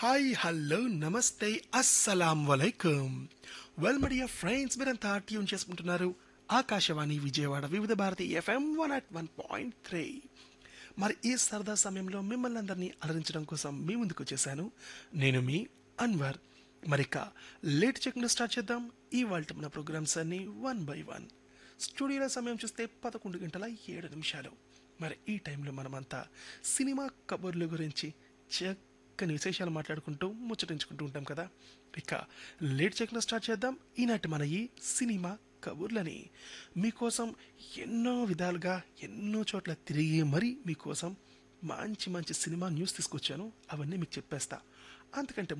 hi hello నమస్తే అస్సలాం వలైకుం వెల్ మడియా ఫ్రెండ్స్ మీరంతా ట్యూన్ చేసుకుంటున్నారు Akashvani Vijayawada Vividh Bharati FM one at one point three మరి ఈ సరదా సమయంలో మిమ్మల్ని అందరినీ అలరించడం కోసం మీ ముందుకు వచ్చేసాను నేను మీ అన్వర్ మరిక లేట్ చెక్ను స్టార్ట్ చేద్దాం ఈ వాళ్ళ మన ప్రోగ్రామ్స్ అన్ని వన్ బై వన్ స్టూడియోలో సమయం చూస్తే పదకొండు గంటల ఏడు నిమిషాలు మరి ఈ టైంలో మనమంతా సినిమా కబుర్ల గురించి చక్కని విశేషాలు మాట్లాడుకుంటూ ముచ్చటించుకుంటూ ఉంటాం కదా ఇక లేట్ చెక్లో స్టార్ట్ చేద్దాం ఈనాటి మన ఈ సినిమా కబుర్లని మీకోసం ఎన్నో విధాలుగా ఎన్నో చోట్ల తిరిగి మరీ మీకోసం మంచి మంచి సినిమా న్యూస్ తీసుకొచ్చాను అవన్నీ మీకు చెప్పేస్తా అంతకంటే